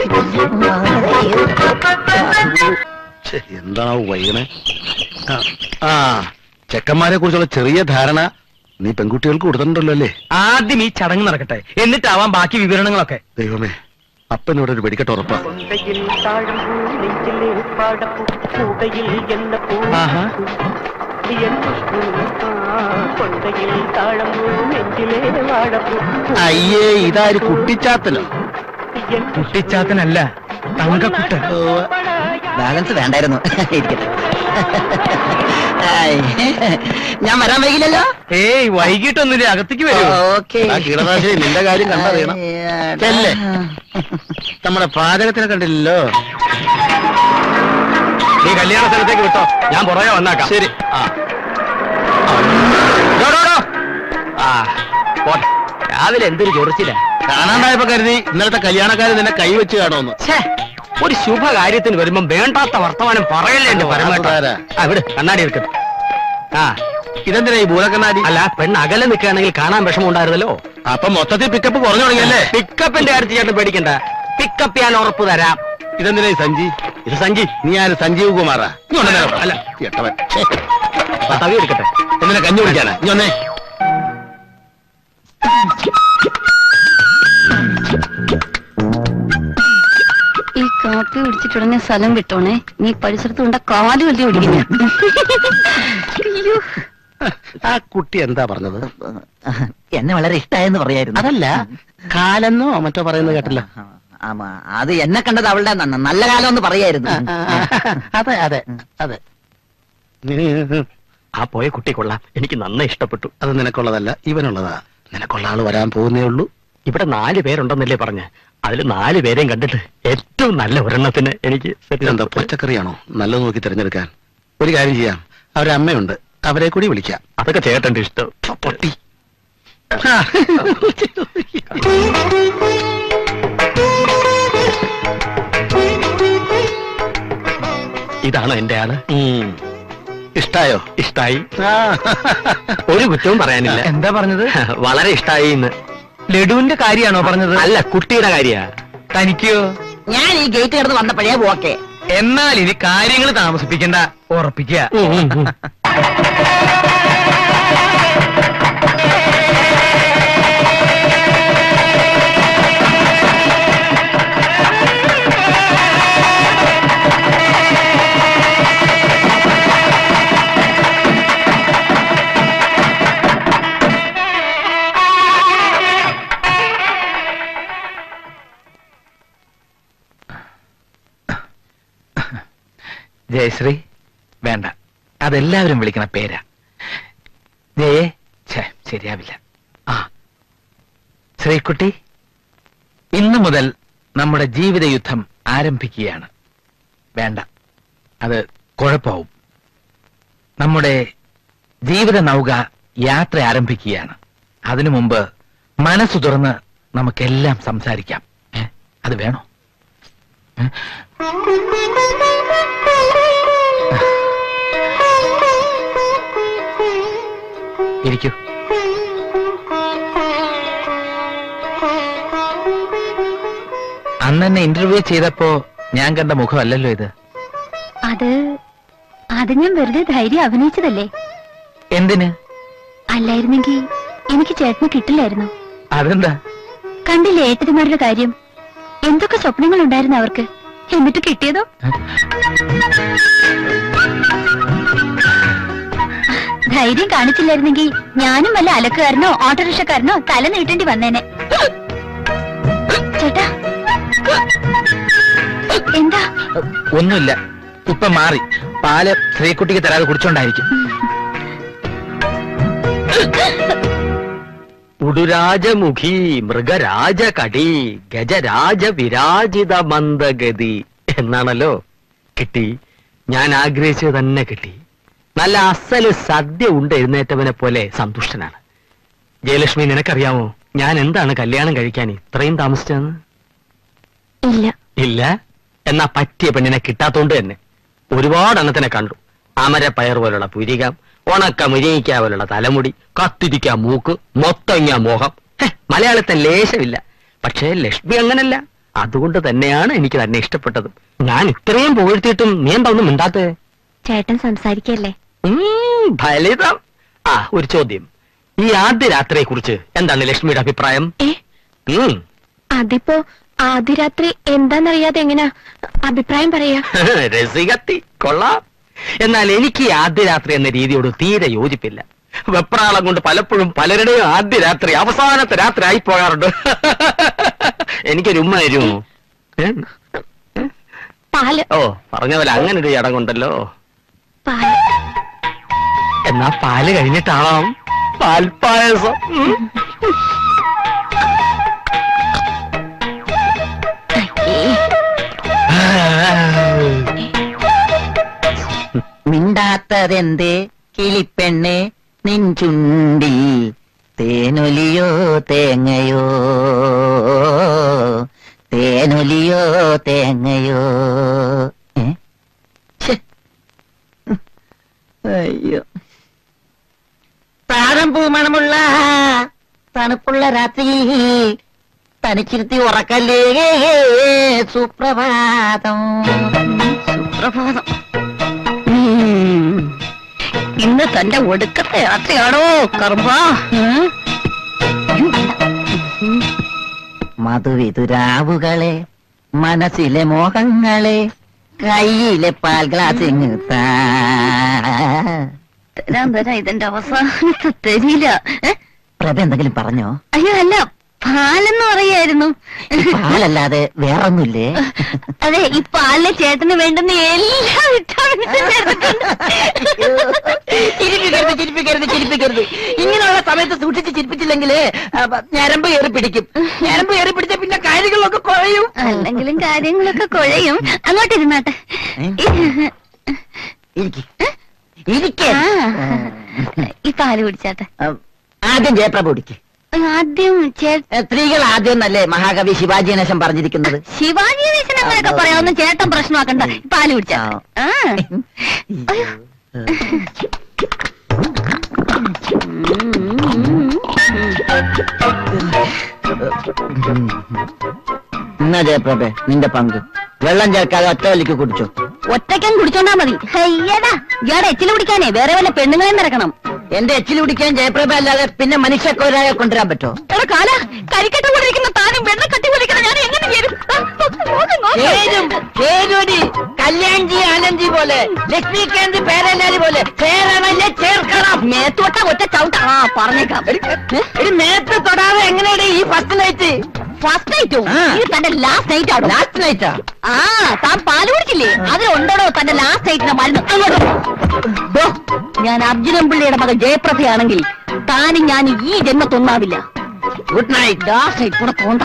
ഛെ, എന്താണോ വൈകണേ ആ, ആ ചെക്കന്മാരെ കുറിച്ചുള്ള ചെറിയ ധാരണ നീ പെൺകുട്ടികൾക്ക് കൊടുത്തിട്ടുണ്ടല്ലോ അല്ലേ ആദ്യം ഈ ചടങ്ങ് നടക്കട്ടെ എന്നിട്ടാവാം ബാക്കി വിവരണങ്ങളൊക്കെ ദൈവമേ അപ്പനോട് ഒരു വെടിക്കെട്ട് ഉറപ്പാ കൊണ്ടയിൽ താഴമ്പൂ നെഞ്ചിലെ പാടപ്പൂ കൂടയിൽ എണ്ണപ്പൂ ആഹാ. കൊണ്ടയിൽ താഴമ്പൂ നെഞ്ചിലെ വാടപ്പൂ അയ്യേ ഇതാര് കുട്ടിച്ചാത്തനോ കുട്ടിച്ചാത്തനല്ല തങ്കക്കുട്ട ബാലൻസ് വേണ്ടായിരുന്നു ഇരിക്കട്ടെ ഹായ്. ഞാൻ വരാൻ വൈകില്ലല്ലോ ഏയ് വൈകിട്ടൊന്നുമില്ല അകത്തേക്ക് വരൂ ഓക്കെ ആ കീടനാശിനി നിന്റെ കാര്യം കണ്ടറിയണം ചെല്ല്. നമ്മുടെ പാചകത്തിനെ കണ്ടില്ലല്ലോ നീ കല്യാണ സ്ഥലത്തേക്ക് വിട്ടോ ഞാൻ പുറകെ വന്നാക്കാം ശരി ആ ആ. ഡോ, ഡോ, ഡോ. ആ പോട്ടെ രാവിലെ എന്തൊരു ചൊറിച്ചില്ല കാണാണ്ടായപ്പോ കരുതി ഇന്നലത്തെ കല്യാണക്കാരൻ നിന്നെ കൈവച്ച് കാണുമെന്ന് ഛേ, ഒരു ശുഭകാര്യത്തിന് വരുമ്പോ വേണ്ടാത്ത വർത്തമാനം പറയല്ലേ എന്റെ പരമായിട്ട് അതാരാ? ആ വിട് കണ്ണാടി എടുക്കും ആ ഇതെന്തിനാ ഈ ഭൂതക്കണ്ണാടി അല്ല പെണ്ണ് അകലെ നിൽക്കുകയാണെങ്കിൽ കാണാൻ വിഷമം ഉണ്ടായിരുന്നല്ലോ അപ്പൊ മൊത്തത്തിൽ പിക്കപ്പ് കുറഞ്ഞു തുടങ്ങിയല്ലേ പിക്കപ്പിന്റെ കാര്യത്തിൽ ചേട്ടൻ പേടിക്കണ്ട പിക്കപ്പ് ഞാൻ ഉറപ്പ് തരാം ഇതെന്തിനാ ഈ സഞ്ജി ഇത് സഞ്ജി നീ ആര് സഞ്ജീവ് കുമാറാ നീ വന്നേ നേരം. അല്ല. എട്ടവൻ ഛേ. ആ, തവി എടുക്കട്ടെ എന്തിനാ കഞ്ഞി കുടിക്കാനാ നീ വന്നേ ഈ കാപ്പി കുടിച്ചിട്ടുടനെ സ്ഥലം വിട്ടോണേ നീ പരിസരത്ത് കൊണ്ട കാല് വലിയ ഒടിക്കുന്ന അയ്യോ ആ കുട്ടി എന്താ പറഞ്ഞത് എന്നെ വളരെ ഇഷ്ടായെന്ന് പറയായിരുന്നു അതല്ല കാലെന്നോ മറ്റോ പറയുന്നത് കേട്ടല്ലോ ആമാ അത് എന്നെ കണ്ടത് അവളുടെ ന- നല്ല കാലം എന്ന് പറയായിരുന്നു അതെ അതെ അതെ ആ പോയ കുട്ടി കൊള്ളാം എനിക്ക് നന്നായി ഇഷ്ടപ്പെട്ടു അത് നിനക്കുള്ളതല്ല ഇവനുള്ളതാ നിനക്കുള്ള ആള് വരാൻ പോകുന്നേ ഉള്ളൂ ഇവിടെ നാല് പേരുണ്ടെന്നല്ലേ പറഞ്ഞ അതിൽ നാല് പേരെയും കണ്ടിട്ട് ഏറ്റവും നല്ല ഒരെണ്ണത്തിന് എനിക്ക് set ഇതെന്താ ചെയ്തു. പച്ചക്കറിയാണോ നല്ലത് നോക്കി തിരഞ്ഞെടുക്കാൻ ഒരു കാര്യം ചെയ്യാം അവരെ അമ്മയുണ്ട് അവരെ കൂടി വിളിക്കാം അതൊക്കെ ചേട്ടന്റെ ഇഷ്ടം പൊട്ടി ഇതാണോ എന്റെ ആള് ഉം. ഇഷ്ടായോ ഇഷ്ടായി ആ. ഒരു കുറ്റവും പറയാനില്ല എന്താ പറഞ്ഞത് വളരെ ഇഷ്ടായി എന്ന് ലഡുവിന്റെ കാര്യാണോ പറഞ്ഞത് അല്ല കുട്ടിയുടെ കാര്യ തനിക്കോ ഞാൻ ഈ ഗേറ്റ് കിടന്ന് വന്നപ്പോഴേ ഓക്കെ എന്നാൽ ഇനി കാര്യങ്ങൾ താമസിപ്പിക്കണ്ട ഉറപ്പിക്കുക ജയശ്രീ വേണ്ട അതെല്ലാവരും വിളിക്കണ പേരാ ജയേ ഛേ ശരിയാവില്ല ആ ശ്രീകുട്ടി ഇന്നു മുതൽ നമ്മുടെ ജീവിത യുദ്ധം ആരംഭിക്കുകയാണ് വേണ്ട അത് കുഴപ്പമാവും നമ്മുടെ ജീവിത നൗക യാത്ര ആരംഭിക്കുകയാണ് അതിനു മുമ്പ് മനസ്സു തുറന്ന് നമുക്കെല്ലാം സംസാരിക്കാം ഏ? അത് വേണോ ഏ? ഇരിക്കൂ അന്ന് എന്നെ ഇന്റർവ്യൂ ചെയ്തപ്പോ ഞാൻ കണ്ട മുഖമല്ലല്ലോ ഇത് അത് അത് ഞാൻ വെറുതെ ധൈര്യം അഭിനയിച്ചതല്ലേ എന്തിന് അല്ലായിരുന്നെങ്കിൽ എനിക്ക് ചേട്ടനെ കിട്ടില്ലായിരുന്നു അതെന്താ കണ്ടില്ലേ ഏട്ടന്മാരുടെ കാര്യം എന്തൊക്കെ സ്വപ്നങ്ങൾ ഉണ്ടായിരുന്നു അവർക്ക് എന്നിട്ട് കിട്ടിയതോ ധൈര്യം കാണിച്ചില്ലായിരുന്നെങ്കിൽ ഞാനും വല്ല അലക്കുകാരനോ ഓട്ടോറിക്ഷക്കാരനോ തല നീട്ടേണ്ടി വന്നേനെ ചേട്ടാ എന്താ ഒന്നുമില്ല ഇപ്പൊ മാറി പാല് ശ്രീകുട്ടിക്ക് തരാതെ കുടിച്ചോണ്ടായിരിക്കും ഉടുരാജമുഖി മൃഗരാജകടി ഗജരാജ വിരാജിത മന്ദഗതി എന്നാണല്ലോ കിട്ടി ഞാൻ ആഗ്രഹിച്ചത് തന്നെ കിട്ടി നല്ല അസല് സദ്യ ഉണ്ട് എഴുന്നേറ്റവനെ പോലെ സന്തുഷ്ടനാണ് ജയലക്ഷ്മി നിനക്കറിയാമോ ഞാൻ എന്താണ് കല്യാണം കഴിക്കാൻ ഇത്രയും താമസിച്ചതെന്ന് ഇല്ല ഇല്ല എന്നാ പറ്റിയ പെണ്ണിനെ കിട്ടാത്തോണ്ട് തന്നെ ഒരുപാട് എണ്ണത്തിനെ കണ്ടു അമരപ്പയർ പോലുള്ള പുരികം ഉണക്ക മുരിയിക്ക പോലുള്ള തലമുടി കത്തിരിക്ക മൂക്ക് മൊത്തങ്ങ മോഹം ഹെ, മലയാളത്തെ ലേശമില്ല പക്ഷേ ലക്ഷ്മി അങ്ങനല്ല അതുകൊണ്ട് തന്നെയാണ് എനിക്ക് തന്നെ ഇഷ്ടപ്പെട്ടത് ഞാൻ ഇത്രയും പുകഴ്ത്തിയിട്ടും നീ എന്താ ഒന്നും മിണ്ടാത്തേ ചേട്ടൻ സംസാരിക്കല്ലേ ഉം, ഫലിതം ആ ഒരു ചോദ്യം ഈ ആദ്യ രാത്രിയെ കുറിച്ച് എന്താണ് ലക്ഷ്മിയുടെ അഭിപ്രായം ഏ ഉം. അതിപ്പോ ആദ്യ രാത്രി എന്താന്നറിയാതെ എങ്ങനാ അഭിപ്രായം പറയാ രസികത്തി കൊള്ളാം എന്നാൽ എനിക്ക് ഈ ആദ്യ രാത്രി എന്ന രീതിയോട് തീരെ യോജിപ്പില്ല വെപ്രാളം കൊണ്ട് പലപ്പോഴും പലരുടെയും ആദ്യ രാത്രി അവസാനത്തെ രാത്രി ആയി പോകാറുണ്ട് എനിക്കൊരു ഉമ്മ തരുമോ ഏ? പാല് ഓ പറഞ്ഞ പോലെ അങ്ങനെ ഒരു ചടങ്ങുണ്ടല്ലോ പാല് എന്നാ പാല് കഴിഞ്ഞിട്ടാവാം പാൽപ്പായസം ഉം. മിണ്ടാത്തതെന്തേ കിളിപ്പെണ്ണെ നിഞ്ചുണ്ടിൽ തേനൊലിയോ തേങ്ങയോ തേനൊലിയോ തേങ്ങയോ ഏ? ഛെ. അയ്യോ താഴം പൂമണമുള്ള തണുപ്പുള്ള രാത്രിയിൽ തനിച്ചിരുത്തി ഉറക്കല്ലേ സുപ്രഭാതം സുപ്രഭാതം ഉം. ഇന്ന് തന്റെ ഒടുക്കത്തെ യാത്രയാണോ കർമ്മ മധുവിതുരാവുകളെ മനസ്സിലെ മോഹങ്ങളെ കയ്യിലെ പാൽ ഗ്ലാസ് ഇങ്ങ് താ. തരാൻ തരാം ഇതിന്റെ അവസാനത്തെ തരില്ല ഏ? പ്രഭ എന്തെങ്കിലും പറഞ്ഞോ അയ്യോ അല്ല പാലെന്ന് പറയായിരുന്നു ഈ പാലല്ലാതെ വേറൊന്നുമില്ലേ അതെ ഈ പാലിലെ ചേട്ടന് വേണ്ടുന്ന എല്ലാ വിറ്റാമിൻസും ചേർത്തിട്ടുണ്ട്. ചിരിപ്പിക്കരുത് ചിരിപ്പിക്കരുത് ചിരിപ്പിക്കരുത് ഇങ്ങനെയുള്ള സമയത്ത് സൂക്ഷിച്ച് ചിരിപ്പിച്ചില്ലെങ്കിൽ ഞരമ്പ് ഏറി പിടിക്കും ഞരമ്പ് ഏറി പിടിച്ച പിന്നെ കാര്യങ്ങളൊക്കെ കുറയും അല്ലെങ്കിലും കാര്യങ്ങളൊക്കെ കുഴയും അങ്ങോട്ടിരുന്നാട്ടെ ഇരിക്ക്. ഇരിക്ക്. ആ. ഈ പാല് കുടിച്ചാട്ടെ ആ, ആദ്യം ജയപ്രഭ കുടിക്ക് ആദ്യം ചേ ഏ, സ്ത്രീകൾ ആദ്യം എന്നല്ലേ മഹാകവി ശിവാജി ഗണേശൻ പറഞ്ഞിരിക്കുന്നത് ശിവാജി ഗണേശൻ അങ്ങനെയൊക്കെ പറയാവുന്ന ചേട്ടൻ പ്രശ്നമാക്കണ്ട ഈ പാല് കുടിച്ചാ ആ അയ്യോ. എന്നാ ജയപ്രഭ നിന്റെ പങ്ക് വെള്ളം ചേർക്കാതെ ഒറ്റ വലിക്ക് കുടിച്ചോ ഒറ്റയ്ക്കും കുടിച്ചോണ്ടാ മതി അയ്യടാ ഇയാടെ എച്ചില് കുടിക്കാനേ വേറെ വല്ല പെണ്ണുങ്ങളെ നിറക്കണം എന്റെ എച്ചിൽ കുടിക്കാൻ ജയപ്രഭ അല്ലാതെ പിന്നെ മനുഷ്യക്കൊരാളെ കൊണ്ടുവരാൻ പറ്റോ എടാ കാല കരിക്കട്ട കൊണ്ടിരിക്കുന്ന താനും വെള്ളം കട്ടി കൊണ്ടിരിക്കുന്ന ഞാൻ എങ്ങനെ ചേരും ആ, നോക്ക്, നോക്ക്, നോക്ക്. ചേരും ചേരൂരി കല്യാൺജി ആനന്ദ്ജി പോലെ ലക്ഷ്മികാന്ത് പേരല്ലാരി പോലെ ചേരണല്ലേ ചേർക്കണം മേത്തോട്ട ഒറ്റ ചവിട്ട ആ പറഞ്ഞേക്കാം ഒരു നേരത്തെ തൊടാതെ എങ്ങനെയാണ് ഈ ഫസ്റ്റ് നൈറ്റ് ഫസ്റ്റ് നൈറ്റോ ആ. ഇത് തന്റെ ലാസ്റ്റ് നൈറ്റ് ആണോ ലാസ്റ്റ് നൈറ്റാ ആ താൻ പാല് കുടിച്ചില്ലേ അതിലുണ്ടോ തന്റെ ലാസ്റ്റ് നൈറ്റിന്റെ മരുന്ന് അങ്ങോട്ട് ദോ, ഞാൻ അർജുനൻ പിള്ളിയുടെ മകൻ ജയപ്രഭയാണെങ്കിൽ താനും ഞാൻ ഈ ജന്മത്തൊന്നാവില്ല ഗുഡ് നൈറ്റ് ലാസ്റ്റ് നൈറ്റ് കൂടെ പോണ്ട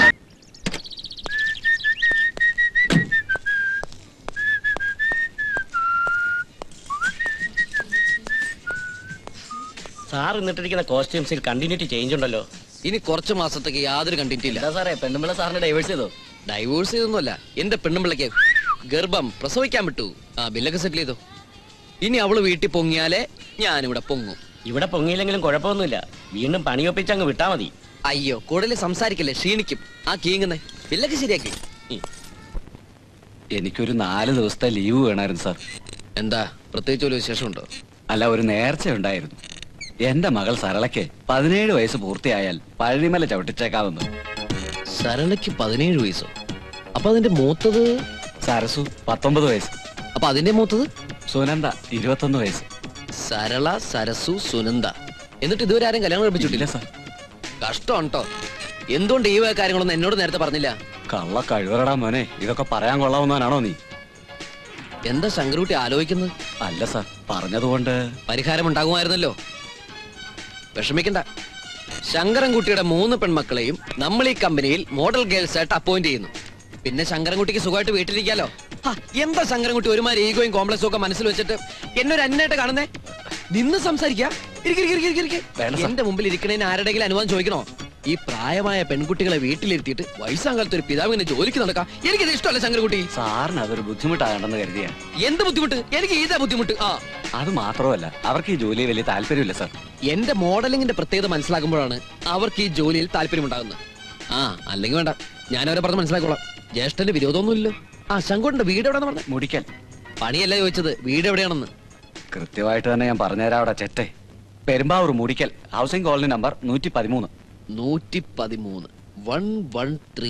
സാർ ഇന്നിട്ടിരിക്കുന്ന കോസ്റ്റ്യൂംസിൽ കണ്ടിന്യൂറ്റി ചേഞ്ച് ഉണ്ടല്ലോ ഇനി കുറച്ച് മാസത്തേക്ക് യാതൊരു കണ്ടിന്യൂറ്റി ഇല്ല എന്താ സാറേ പെണ്ണുമ്പിള്ള സാറിന് ഡൈവേഴ്സ് ചെയ്തോ ഡൈവോഴ്സ് ചെയ്തൊന്നുമല്ല എന്റെ പെണ്ണുമ്പിള്ളക്ക് ഗർഭം പ്രസവിക്കാൻ വിട്ടു ആ ബില്ലൊക്കെ സെറ്റിൽ ചെയ്തോ ഇനി അവള് വീട്ടിൽ പൊങ്ങിയാലേ ഞാനിവിടെ പൊങ്ങും ഇവിടെ പൊങ്ങിയില്ലെങ്കിലും കുഴപ്പമൊന്നുമില്ല വീണ്ടും പണിയൊപ്പിച്ച് അങ്ങ് വിട്ടാ മതി അയ്യോ കൂടുതൽ സംസാരിക്കല്ലേ ക്ഷീണിക്കും ആ കീങ്ങുന്നേ ബില്ലൊക്കെ ശരിയാക്കി ഉം. എനിക്കൊരു നാല് ദിവസത്തെ ലീവ് വേണമായിരുന്നു സാർ എന്താ പ്രത്യേകിച്ച് ഒരു വിശേഷമുണ്ടോ അല്ല ഒരു നേർച്ച ഉണ്ടായിരുന്നു എന്റെ മകൾ സരളയ്ക്ക് പതിനേഴ് വയസ്സ് പൂർത്തിയായാൽ പഴനിമല ചവിട്ടിച്ചേക്കാവുന്നു സരളയ്ക്ക് പതിനേഴ് വയസ്സോ അപ്പൊ അതിന്റെ മൂത്തത് സരസു പത്തൊമ്പത് വയസ്സ് അപ്പൊ അതിന്റെ മൂത്തത് സുനന്ദ ഇരുപത്തൊന്ന് വയസ്സ് സരള സരസു സുനന്ദ എന്നിട്ട് ഇതുവരെ ആരും കല്യാണം കഴിപ്പിച്ചിട്ടില്ല ഇല്ല സാർ കഷ്ടം കേട്ടോ എന്തുകൊണ്ട് ഈ വക കാര്യങ്ങളൊന്നും എന്നോട് നേരത്തെ പറഞ്ഞില്ല കള്ള കഴിവറടാ മോനെ ഇതൊക്കെ പറയാൻ കൊള്ളാവുന്നവനാണോ നീ എന്താ ശങ്കരൂട്ടി ആലോചിക്കുന്നത് അല്ല സാർ പറഞ്ഞതുകൊണ്ട് പരിഹാരം ഉണ്ടാകുമായിരുന്നല്ലോ വിഷമിക്കണ്ട ശങ്കരൻകുട്ടിയുടെ മൂന്ന് പെൺമക്കളെയും നമ്മൾ ഈ കമ്പനിയിൽ മോഡൽ ഗേൾസ് ആയിട്ട് അപ്പോയിന്റ് ചെയ്യുന്നു പിന്നെ ശങ്കരൻകുട്ടിക്ക് സുഖമായിട്ട് വീട്ടിലിരിക്കാലോ ഹാ, എന്താ ശങ്കരൻകുട്ടി ഒരുമാതിരി ഈഗോയും കോംപ്ലക്സും ഒക്കെ മനസ്സിൽ വെച്ചിട്ട് എന്നെ ഒരു അന്നായിട്ട് കാണുന്നേ നിന്ന് സംസാരിക്കാ ഇരിക്ക്, ഇരിക്ക്, ഇരിക്ക്, ഇരിക്ക്, വേണ്ട ഇരിക്ക്. സാർ. എന്റെ മുമ്പിൽ ഇരിക്കണേന് ആരുടെങ്കിലും അനുവാദം ചോദിക്കണോ ഈ പ്രായമായ പെൺകുട്ടികളെ വീട്ടിലിരുത്തിയിട്ട് വയസ്സാകാലത്ത് ഒരു പിതാവിനെ ജോലിക്ക് നടക്കാം എനിക്കിത് ഇഷ്ടമല്ല ശങ്കരൻകുട്ടി സാറിന് അതൊരു ബുദ്ധിമുട്ടാകണ്ടെന്ന് കരുതിയാ എന്ത് ബുദ്ധിമുട്ട് എനിക്ക് ഇതാ ബുദ്ധിമുട്ട് ആ അത് മാത്രമല്ല അവർക്ക് ഈ ജോലി വലിയ താല്പര്യമില്ല സാർ എന്റെ മോഡലിംഗിന്റെ പ്രത്യേകത മനസ്സിലാക്കുമ്പോഴാണ് അവർക്ക് ഈ ജോലിയിൽ താല്പര്യമുണ്ടാകുന്നത് ആ അല്ലെങ്കിൽ വേണ്ട ഞാൻ അവരെ പറഞ്ഞ് മനസ്സിലാക്കോളാം ജ്യേഷ്ഠന്റെ വിരോധമൊന്നുമില്ലല്ലോ ആ ശങ്കുട്ടിന്റെ വീട് എവിടെയാണെന്ന് പറഞ്ഞത് മുടിക്കൽ പണിയല്ല ചോദിച്ചത് വീട് എവിടെയാണെന്ന് കൃത്യമായിട്ട് തന്നെ ഞാൻ പറഞ്ഞുതരാം അവിടെ ചെറ്റെ Perumbavoor Mudickal housing colony number നൂറ്റി പതിമൂന്ന് നൂറ്റി പതിമൂന്ന് one one three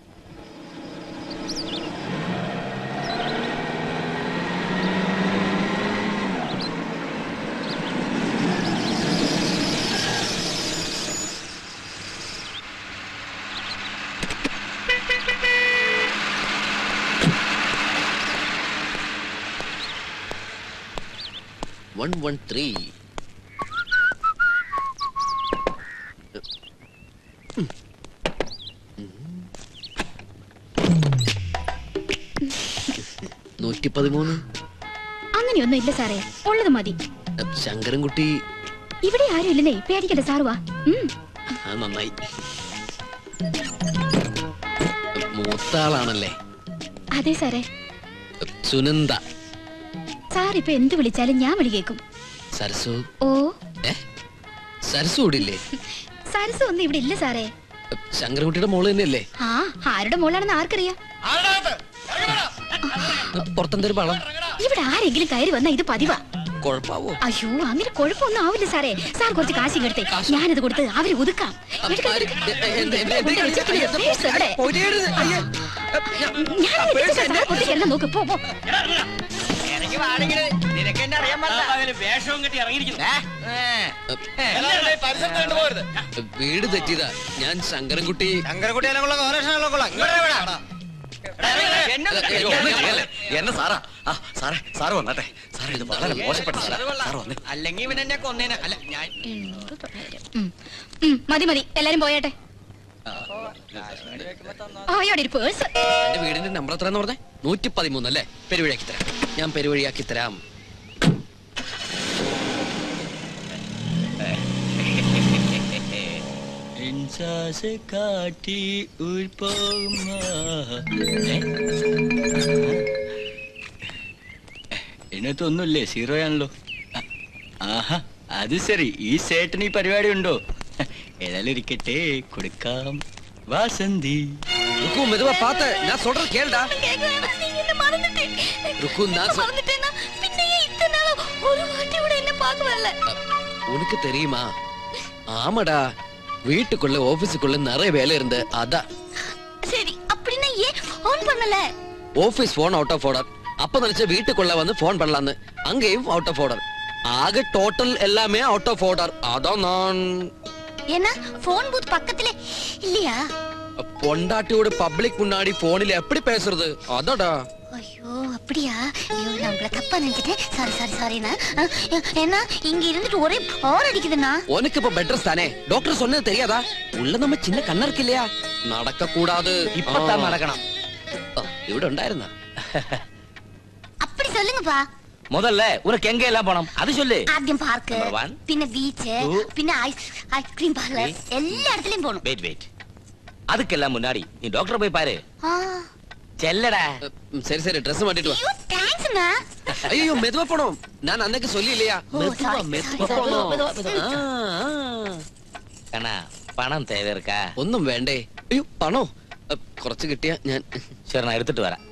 one one three നൂറ്റി പതിമൂന്ന് അങ്ങനെയൊന്നും ഇല്ല സാറേ ഉള്ളത് മതി ശങ്കരൻകുട്ടി ഇവിടെ ആരും ഇല്ലെന്നേ പേടിക്കണ്ട സാറ് വാ ഉം. അത് നന്നായി മൂത്ത ആളാണല്ലേ അതെ സാറേ സുനന്ദ സാർ ഇപ്പൊ എന്ത് വിളിച്ചാലും ഞാൻ വിളി കേൾക്കും സരസു ഓ ഏ സരസു ഇവിടെ ഇല്ലേ സരസ് ഒന്നും ഇവിടെ ഇല്ല സാറേ ശങ്കരൻകുട്ടിയുടെ മോള് തന്നെയല്ലേ ആ ആരുടെ മോളാണെന്ന് ആർക്കറിയാം പുറത്തെന്തൊരു പളം ഇവിടെ ആരെങ്കിലും കയറി വന്നാ ഇത് പതിവാ കുഴപ്പാവോ അയ്യോ അങ്ങനെ കുഴപ്പമൊന്നും ആവില്ല സാറേ സാർ കുറച്ച് കാശിങ് എടുത്തേ ഞാനത് കൊടുത്ത് അവരെ ഒതുക്കാം എടുക്ക്, എടുക്ക്. എന്ത്, എന്ത്, എന്ത് ഉണ്ട്, വെച്ചിരിക്കുന്നത്. പേഴ്സ് എവിടെ? ഞാൻ എടുത്തിട്ട് സാർ പുറത്തേക്ക് എല്ലാം നോക്ക് പോ പോ വേഷവും കെട്ടി ഇറങ്ങിയിരിക്കുന്നു വീട് തെറ്റിയതാ ഞാൻ ശങ്കരൻകുട്ടി എന്നെ സാറാ ആ സാറേ സാറ് വന്നാട്ടെ സാറേ ഇത് വളരെ മോശപ്പെട്ട സാറാ സാറ് വന്നേ അല്ലെങ്കിൽ ഇവൻ എന്നെ കൊന്നേനെ അല്ല ഞാൻ എണ്ണൂറ് തൊള്ളായിരം. ഉം. ഉം, മതി മതി എല്ലാരും പോയാട്ടെ അയ്യോടെ ഒരു പേഴ്സ് എന്റെ വീടിന്റെ നമ്പർ എത്രയെന്ന് പറഞ്ഞേ നൂറ്റി പതിമൂന്ന് അല്ലേ പെരുവഴിയാക്കി തരാം ഞാൻ പെരുവഴിയാക്കി തരാം കാട്ടി ഇതിനകത്തൊന്നുമില്ലേ സീറോ ആണല്ലോ ആഹാ അത് ശരി ഈ സേട്ടിന് ഈ പരിപാടി ഉണ്ടോ ഏതായാലും ഇരിക്കട്ടെ കൊടുക്കാം വാസന്തി ருக்கு மெதுவா பார்த்த நான் சொல்றது கேளுடா ருக்கு நான் சொல்- உனக்கு தெரியுமா ஆமாடா வீட்டுக்குள்ள ஆபீஸுக்குள்ள நிறைய வேலை இருந்து அதான் சரி அப்படின்னா ஏன் ஃபோன் பண்ணல office phone out of order அப்ப நினைச்ச வீட்டுக்குள்ள வந்து போன் பண்ணலான்னு அங்கேயும் அவுட் ஆஃப் ஆர்டர் ஆக டோட்டல் எல்லாமே அவுட் ஆஃப் ஆர்டர் அதான் நான் ஏன்னா ஃபோன் பூத் பக்கத்துல இல்லையா பொண்டாட்டியோட பப்ளிக் முன்னாடி போனில் எப்படி பேசுறது அதாடா ஐயோ அப்படியா ஐயோ நான் உங்களை தப்பா நினைச்சிட்டேன் சாரி சாரி சாரிண்ணா ஏன்னா இங்க இருந்துட்டு ஒரே போர் அடிக்குதுண்ணா உனக்கு இப்ப பெட்ரஸ் தானே டாக்டர் சொன்னது தெரியாதா உள்ள நம்ம சின்ன கண்ண இருக்கு இல்லையா நடக்க கூடாது இப்பதான் நடக்கணும் ഇവിടെ ഉണ്ടായിരുന്ന அப்படி சொல்லுங்கப்பா முதல்ல உனக்கு எங்க எல்லாம் போனோம் அது சொல்லு ஆദ്യം പാർക്ക് Number one. പിന്നെ ബീച്ച് Two. പിന്നെ ഐസ് ഐസ്ക്രീം പാർലർ Three. എല്ലാ இடத்துலயும் போகணும் வெயிட் வெயிட் அதுக்கெல்லாம் முன்னாடி நீ டாக்டர் போய் பாரு ஆ. செல்லடா சரி சரி ட்ரெஸ் மாட்டிட்டு வா ஐயோ தேங்க்ஸ்ண்ணா ஐயோ மெதுவா போனோம் நான் அன்னைக்கு சொல்லி இல்லையா ஓ, மெதுவா sorry, மெதுவா sorry, sorry. போனோம் மெதுவா, மெதுவா. ஆ, ஆ. கண்ணா பணம் தேவை இருக்கா ഒന്നും വേണ്ടേ അയ്യോ പണോ അ, കുറച്ച് കിട്ടിയാ ഞാൻ சரி நான் எடுத்துட்டு வரேன்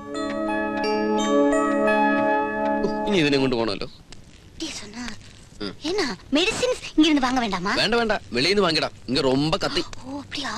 ഇനി ഇതിനെ കൊണ്ട് പോണല്ലോ அப்படியே சொன்னா ஏன்னா மெடிசின்ஸ் இங்க இருந்து வாங்க வேண்டாமா വേണ്ട വേണ്ട വെളിയിൽ നിന്ന് വാങ്ങിടാം ഇങ്ങ ரொம்ப കത്തി ஓ அப்படியா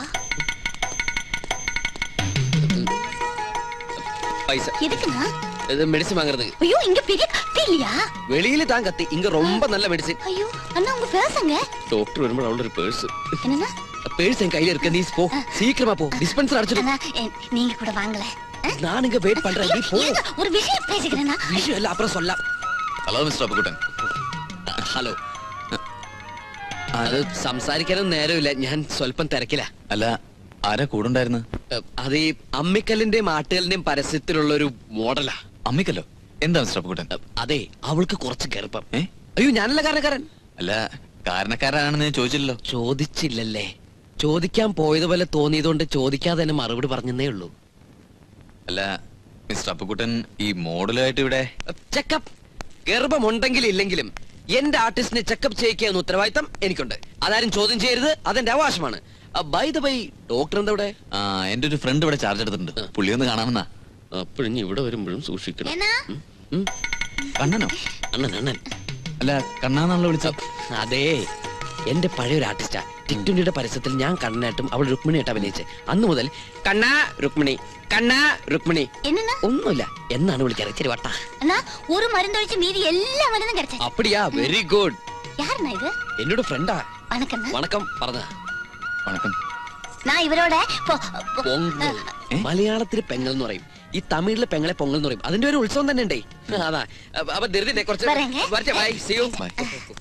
പൈസ எதுக்குண்ணா ഇത് മെഡിസിൻ വാങ്ങறது ஐயோ இங்க பெரிய கத்தி இல்லையா വെളിയിൽ താൻ കത്തി ഇങ്ങ ரொம்ப நல்ல മെഡിസിൻ ஐயோ அண்ணா உங்க பேசுங்க ഡോക്ടർ വരുമ്പോൾ അവളുടെ ഒരു പേഴ്സ് என்னன்னா പേഴ്സ് എൻ കയ്യിல இருக்க നീ போ சீக்கிரமா போ டிஸ்பென்சர் அடிச்சிடு அண்ணா எ- நீங்க கூட வாங்கல நான் இங்க வெயிட் பண்றேன் நீ போ இருங்க, ஒரு விஷயம் பேசிக்கிறேன்னா விஷயம் இல்ல அப்புறம் சொல்லலாம் ഹലോ മിസ്റ്റർ അപ്പുക്കുട്ടൻ ഹലോ അത് സംസാരിക്കാനും നേരമില്ല ഞാൻ സ്വല്പം തിരക്കില്ല അല്ല ആരാ കൂടെ ഉണ്ടായിരുന്നു അത് ഈ അമ്മിക്കല്ലിന്റെയും ആട്ടുകലിന്റെയും പരസ്യത്തിലുള്ള ഒരു മോഡലാ അമ്മിക്കല്ലോ എന്താ മിസ്റ്റർ അപ്പുക്കുട്ടൻ അതെ അവൾക്ക് കുറച്ച് ഗർഭം ഏ അയ്യോ ഞാനല്ല കാരണക്കാരൻ അല്ല കാരണക്കാരാണെന്ന് ഞാൻ ചോദിച്ചില്ലല്ലോ ചോദിച്ചില്ലല്ലേ ചോദിക്കാൻ പോയതുപോലെ തോന്നിയതുകൊണ്ട് ചോദിക്കാതെ തന്നെ മറുപടി പറഞ്ഞതേ ഉള്ളൂ അല്ല മിസ്റ്റർ അപ്പുക്കുട്ടൻ ഈ മോഡലായിട്ട് ഇവിടെ ചെക്കപ്പ് ഗർഭമുണ്ടെങ്കിലും ഇല്ലെങ്കിലും എന്റെ ആർട്ടിസ്റ്റിനെ ചെക്കപ്പ് ചെയ്യിക്കുക എന്ന ഉത്തരവാദിത്തം എനിക്കുണ്ട് അതാരും ചോദ്യം ചെയ്യരുത് അതെന്റെ അവകാശമാണ് ബൈ ദ ബൈ ഡോക്ടർ എന്താ ഇവിടെ ആ എന്റെ ഒരു ഫ്രണ്ട് ഇവിടെ ചാർജ് എടുത്തിട്ടുണ്ട് പുള്ളി ഒന്ന് കാണാമെന്നാ അപ്പോഴും ഇവിടെ വരുമ്പോഴും സൂക്ഷിക്കണം എന്നാ ഉം. കണ്ണനോ അണ്ണൻ അണ്ണൻ അല്ല കണ്ണാന്നാണല്ലോ വിളിച്ചത് അതെ എന്റെ പഴയ ഒരു ആർട്ടിസ്റ്റാ ടിക്ടുണ്ടിയുടെ പരസ്യത്തിൽ ഞാൻ കണ്ണനായിട്ടും അവൾ രുക്മിണിയായിട്ട് അഭിനയിച്ചത് അന്ന് മുതൽ കണ്ണ രുക്മിണി കണ്ണ രുക്മിണി என்னன்னா ഒന്നുമില്ല എന്നാണ് വിളിക്കാറ് ഇച്ചിരി വട്ട அண்ணா ஒரு மருந்தொழிச்சு மீதி எல்லா மருந்தும் கிடைச்சது അപ്പടിയാ വെരി ഗുഡ് யாருண்ணா இது എന്നോട് ഫ്രണ്ടാ வணக்கம்ண்ணா വണക്കം പറഞ്ഞ വണക്കം நான் ഇവരോட പൊ- പൊ- പൊങ്കൽ മലയാളത്തിൽ പെങ്ങൽ എന്ന് പറയും ഈ തമിഴിലെ പെങ്ങളെ പൊങ്കൽ എന്ന് പറയും അതിന്റെ ഒരു ഉത്സവം തന്നെ ഉണ്ടേ അതാ അപ്പൊ- അപ്പൊ ധൃതിനെ കുറച്ച് വരേങ്ക. വരട്ടെ, bye, see you. Bye.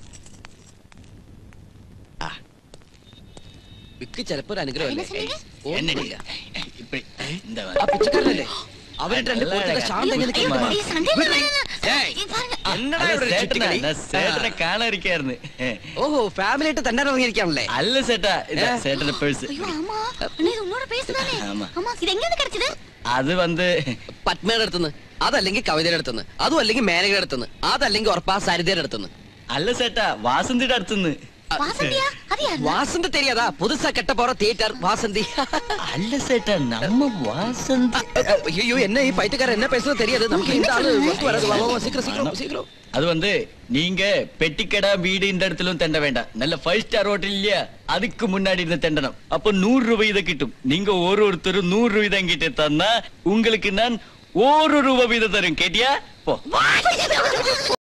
ആ. വിക്ക് ചിലപ്പോ ഒരു അനുഗ്രഹമല്ലേ என்ன சொன்னீங்க? ഓ, என்னடி இப்படி இந்த ആ പിച്ചക്കാരനല്ലേ അവരുടെ രണ്ട് പോലത്തെ ശാന്തം ഇങ്ങനെ ஐயோ, കേൾക്കുമ്പോ- ஐயோ, சண்டை வேணாம். ഏയ്. இது பாருங்க എന്നടാ ഇവിടെ ഒരു ചുറ്റിക്കളി? സേട്ടനെ ആ. കാണാതിരിക്കായിരുന്നു ഓഹോ ഫാമിലി ആയിട്ട് തന്നെ ഇറങ്ങിയിരിക്കാണല്ലേ അല്ല സേട്ടാ ഇതാ സേട്ടന്റെ പേഴ്സ് ஐயோ ஆமா அண்ணா இது உன்னோட பேசுதானே ஆமா. ஆமா இது எங்க இருந்து கிடைச்சது അത് വന്ന് പത്മയുടെ അടുത്തുനിന്ന് അതല്ലെങ്കിൽ കവിതയുടെ അടുത്തുനിന്ന് അതും അല്ലെങ്കിൽ മേനകയുടെ അടുത്തുനിന്ന് അതല്ലെങ്കിൽ ഉറപ്പാ സരിതയുടെ അടുത്തുനിന്ന് അല്ല സേട്ടാ വാസന്തിയുടെ അടുത്തുനിന്ന് வாசந்தியா அது யாரு വാസന്തി தெரியாதா புதுசா கெட்ட போற தியேட்டர் வாசந்தி അല്ല സേട്ടാ നമ്മ വാസന്തി ஐயோ என்ன ഈ പൈറ്റക്കാരൻ என்ன பேசுறது தெரியாது நமக்கு இந்த ஆளு ஒத்து வராது வா, வா, வா, சீக்கிரம் சீக்கிரம் சீக்கிரம் அது வந்து நீங்க பெட்டிக்கடா வீடு இந்த இடத்திலும் தெண்ட வேண்டாம் நல்ல ஃபைவ் ஸ்டார் ஹோட்டல் இல்லையா அதுக்கு முன்னாடி இருந்து தெண்டணும் அப்போ நூறு ரூபாய் இதை கிட்டும் நீங்க ஒரு ஒருத்தரும் நூறு ரூபாய் தான் கிட்ட தந்தா உங்களுக்கு நான் ஒரு ரூபாய் வீதம் தரும் கேட்டியா போ